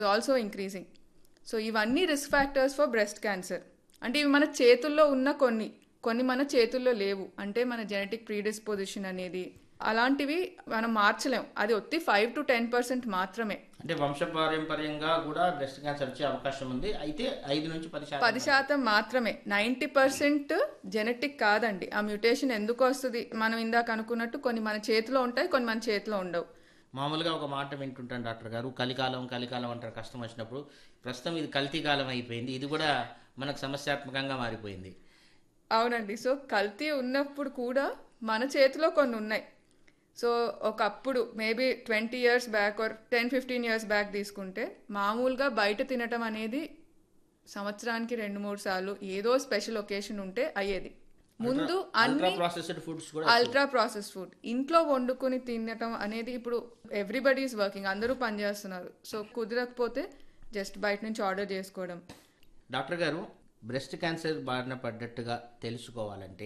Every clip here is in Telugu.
ఆల్సో ఇంక్రీజింగ్ సో ఇవన్నీ risk factors for breast cancer అంటే ఇవి మన చేతుల్లో ఉన్న కొన్ని కొన్ని మన చేతుల్లో లేవు అంటే మన జెనెటిక్ ప్రీడిస్పోజిషన్ అనేది అలాంటివి మనం మార్చలేం అది ఒత్తి ఫైవ్ టు టెన్ పర్సెంట్ మాత్రమే అంటే వంశపారంపర్యంగా కూడా బ్రెస్ట్ క్యాన్సర్ వచ్చే అవకాశం ఉంది అయితే ఐదు నుంచి పది శాతం పది శాతం మాత్రమే నైంటీ పర్సెంట్ జెనెటిక్ కాదండి ఆ మ్యూటేషన్ ఎందుకు వస్తుంది మనం ఇందాక అనుకున్నట్టు కొన్ని మన చేతిలో ఉంటాయి కొన్ని మన చేతిలో ఉండవు మామూలుగా ఒక మాట వింటుంటాను డాక్టర్ గారు కలికాలం కలికాలం అంటారు కష్టం వచ్చినప్పుడు ప్రస్తుతం ఇది కల్తీ కాలం అయిపోయింది ఇది కూడా మనకు సమస్యాత్మకంగా మారిపోయింది అవునండి సో కల్తీ ఉన్నప్పుడు కూడా మన చేతిలో కొన్ని ఉన్నాయి సో ఒకప్పుడు maybe twenty years back or ten fifteen years back తీసుకుంటే మామూలుగా బయట తినటం అనేది సంవత్సరానికి రెండు మూడు సార్లు ఏదో స్పెషల్ ఒకేషన్ ఉంటే అయ్యేది ముందు అల్ట్రా అన్ని ప్రాసెస్డ్ ఫుడ్స్ కూడా అల్ట్రా ప్రాసెస్ ఫుడ్ ఇంట్లో వండుకొని తినటం అనేది ఇప్పుడు ఎవ్రీబడి ఈజ్ వర్కింగ్ అందరూ పనిచేస్తున్నారు సో కుదరకపోతే జస్ట్ బయట నుంచి ఆర్డర్ చేసుకోవడం డాక్టర్ గారు బ్రెస్ట్ క్యాన్సర్ బారిన పడ్డట్టుగా తెలుసుకోవాలంటే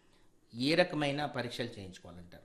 ఏ రకమైన పరీక్షలు చేయించుకోవాలంటారు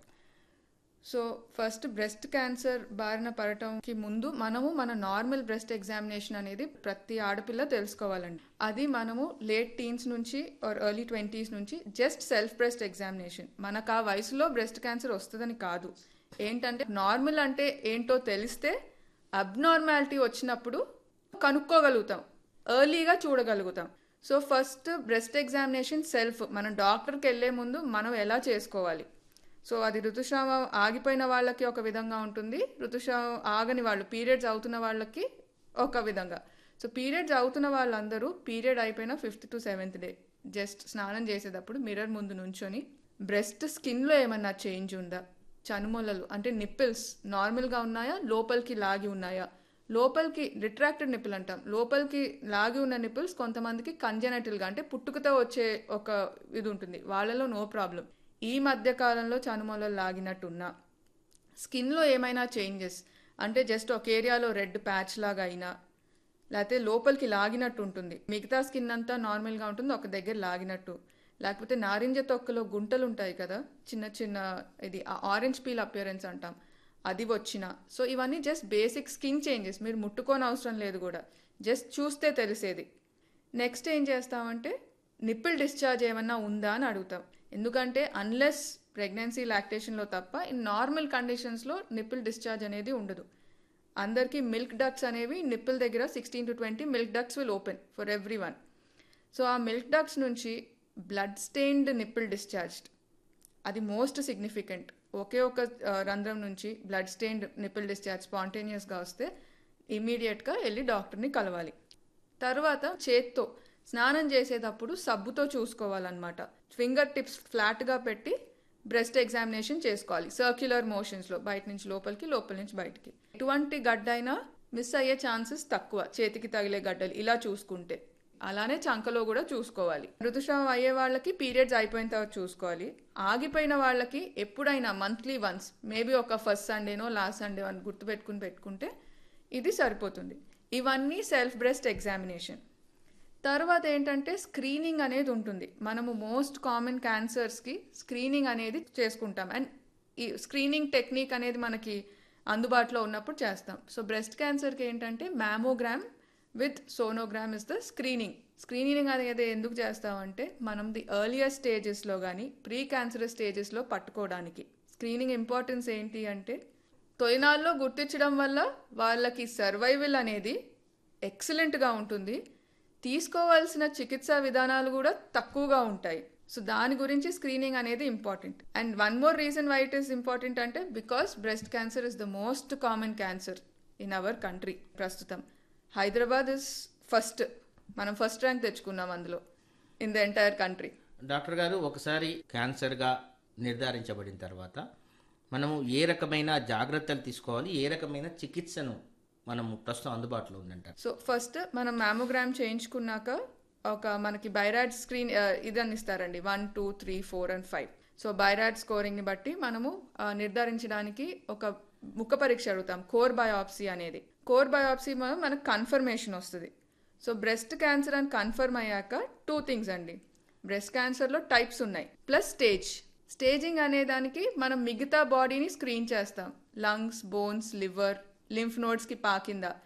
సో ఫస్ట్ బ్రెస్ట్ క్యాన్సర్ బారిన పడటంకి ముందు మనము మన నార్మల్ బ్రెస్ట్ ఎగ్జామినేషన్ అనేది ప్రతి ఆడపిల్ల తెలుసుకోవాలండి అది మనము లేట్ టీన్స్ నుంచి ఆర్ ఎర్లీ ట్వంటీస్ నుంచి జస్ట్ సెల్ఫ్ బ్రెస్ట్ ఎగ్జామినేషన్ మనకు ఆ వయసులో బ్రెస్ట్ క్యాన్సర్ వస్తుందని కాదు ఏంటంటే నార్మల్ అంటే ఏంటో తెలిస్తే అబ్నార్మాలిటీ వచ్చినప్పుడు కనుక్కోగలుగుతాం ఎర్లీగా చూడగలుగుతాం so first breast examination self మనం డాక్టర్కి వెళ్ళే ముందు మనం ఎలా చేసుకోవాలి సో అది ఋతుస్రావం ఆగిపోయిన వాళ్ళకి ఒక విధంగా ఉంటుంది ఋతుస్రావం ఆగని వాళ్ళు పీరియడ్స్ అవుతున్న వాళ్ళకి ఒక విధంగా సో పీరియడ్స్ అవుతున్న వాళ్ళందరూ పీరియడ్ అయిపోయిన fifth to seventh day just స్నానం చేసేటప్పుడు మిర్రర్ ముందు నుంచొని బ్రెస్ట్ స్కిన్లో ఏమన్నా చేంజ్ ఉందా చనుమొలలు అంటే నిప్పిల్స్ నార్మల్గా ఉన్నాయా లోపలికి లాగి ఉన్నాయా లోపలికి రిట్రాక్టెడ్ నిప్పుల్ అంటాం లోపలికి లాగి ఉన్న నిప్పుల్స్ కొంతమందికి కంజెనటిల్గా అంటే పుట్టుకతో వచ్చే ఒక ఇది ఉంటుంది వాళ్ళలో నో ప్రాబ్లం ఈ మధ్య కాలంలో చనుమొలలు లాగినట్టున్నా స్కిన్లో ఏమైనా చేంజెస్ అంటే జస్ట్ ఒక ఏరియాలో రెడ్ ప్యాచ్ లాగా అయినా లేకపోతే లోపలికి లాగినట్టు ఉంటుంది మిగతా స్కిన్ అంతా నార్మల్గా ఉంటుంది ఒక దగ్గర లాగినట్టు లేకపోతే నారింజ తొక్కలో గుంటలు ఉంటాయి కదా చిన్న చిన్న ఇది ఆరెంజ్ పీల్ అపియరెన్స్ అంటాం అది వచ్చిన సో ఇవన్నీ జస్ట్ బేసిక్ స్కిన్ చేంజెస్ మీరు ముట్టుకోని అవసరం లేదు కూడా జస్ట్ చూస్తే తెలిసేది నెక్స్ట్ ఏం చేస్తామంటే నిప్పుల్ డిశ్చార్జ్ ఏమన్నా ఉందా అని అడుగుతాం ఎందుకంటే అన్లెస్ ప్రెగ్నెన్సీ లాక్టేషన్లో తప్ప ఇన్ నార్మల్ కండిషన్స్లో నిప్పుల్ డిశ్చార్జ్ అనేది ఉండదు అందరికీ మిల్క్ డక్ట్స్ అనేవి నిప్పుల్ దగ్గర sixteen to twenty milk ducts will open for every one so ఆ మిల్క్ డక్ట్స్ నుంచి బ్లడ్ స్టెయిన్డ్ నిప్పుల్ డిశ్చార్జ్డ్ అది మోస్ట్ సిగ్నిఫికెంట్ ఒకే ఒక ఆ, రంధ్రం నుంచి బ్లడ్ స్టెయిన్డ్ నిప్పుల్ డిశ్చార్జ్ స్పాంటేనియస్గా వస్తే ఇమీడియట్గా వెళ్ళి డాక్టర్ని కలవాలి తర్వాత చేత్తో స్నానం చేసేటప్పుడు సబ్బుతో చూసుకోవాలన్నమాట ఫింగర్ టిప్స్ ఫ్లాట్గా పెట్టి బ్రెస్ట్ ఎగ్జామినేషన్ చేసుకోవాలి సర్క్యులర్ మోషన్స్లో బయట నుంచి లోపలికి లోపల నుంచి బయటికి ఎటువంటి గడ్డ అయినా మిస్ అయ్యే ఛాన్సెస్ తక్కువ చేతికి తగిలే గడ్డలు ఇలా చూసుకుంటే అలానే చంకలో కూడా చూసుకోవాలి ఋతుస్రావం అయ్యే వాళ్ళకి పీరియడ్స్ అయిపోయిన తర్వాత చూసుకోవాలి ఆగిపోయిన వాళ్ళకి ఎప్పుడైనా మంత్లీ వన్స్ మేబీ ఒక ఫస్ట్ సండేనో లాస్ట్ సండే అని గుర్తుపెట్టుకుని పెట్టుకుంటే ఇది సరిపోతుంది ఇవన్నీ సెల్ఫ్ బ్రెస్ట్ ఎగ్జామినేషన్ తర్వాత ఏంటంటే స్క్రీనింగ్ అనేది ఉంటుంది మనము మోస్ట్ కామన్ క్యాన్సర్స్కి స్క్రీనింగ్ అనేది చేసుకుంటాం అండ్ ఈ స్క్రీనింగ్ టెక్నిక్ అనేది మనకి అందుబాటులో ఉన్నప్పుడు చేస్తాం సో బ్రెస్ట్ క్యాన్సర్కి ఏంటంటే mammogram with sonogram is the screening screening అనేది ఎందుకు చేస్తామంటే మనం ది ఎర్లియర్ స్టేజెస్లో కానీ ప్రీ క్యాన్సరస్ స్టేజెస్లో పట్టుకోవడానికి స్క్రీనింగ్ ఇంపార్టెన్స్ ఏంటి అంటే తొలినాల్లో గుర్తించడం వల్ల వాళ్ళకి సర్వైవల్ అనేది ఎక్సలెంట్గా ఉంటుంది తీసుకోవాల్సిన చికిత్సా విధానాలు కూడా తక్కువగా ఉంటాయి సో దాని గురించి స్క్రీనింగ్ అనేది important and one more reason why it is important అంటే because breast cancer is the most common cancer in our country ప్రస్తుతం హైదరాబాద్ ఇస్ ఫస్ట్ మనం ఫస్ట్ ర్యాంక్ తెచ్చుకున్నాం అందులో in the entire country doctor గారు ఒకసారి క్యాన్సర్గా నిర్ధారించబడిన తర్వాత మనము ఏ రకమైన జాగ్రత్తలు తీసుకోవాలి ఏ రకమైన చికిత్సను మనము ప్రస్తుతం అందుబాటులో ఉందంటారు సో ఫస్ట్ మనం మ్యామోగ్రామ్ చేయించుకున్నాక ఒక మనకి బైరాడ్ స్క్రీన్ ఆ, ఇదని ఇస్తారండి one two three four and five so BIRADS స్కోరింగ్ని బట్టి మనము ఆ, నిర్ధారించడానికి ఒక ముఖ పరీక్ష అడుగుతాం కోర్ బయాప్సీ అనేది కోర్ బయాప్సీ మనం మనకు కన్ఫర్మేషన్ వస్తుంది సో బ్రెస్ట్ క్యాన్సర్ అని కన్ఫర్మ్ అయ్యాక టూ థింగ్స్ అండి బ్రెస్ట్ క్యాన్సర్లో టైప్స్ ఉన్నాయి ప్లస్ స్టేజ్ స్టేజింగ్ అనే దానికి మనం మిగతా బాడీని స్క్రీన్ చేస్తాం lungs bones liver lymph నోడ్స్కి పాకిందా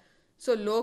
so లో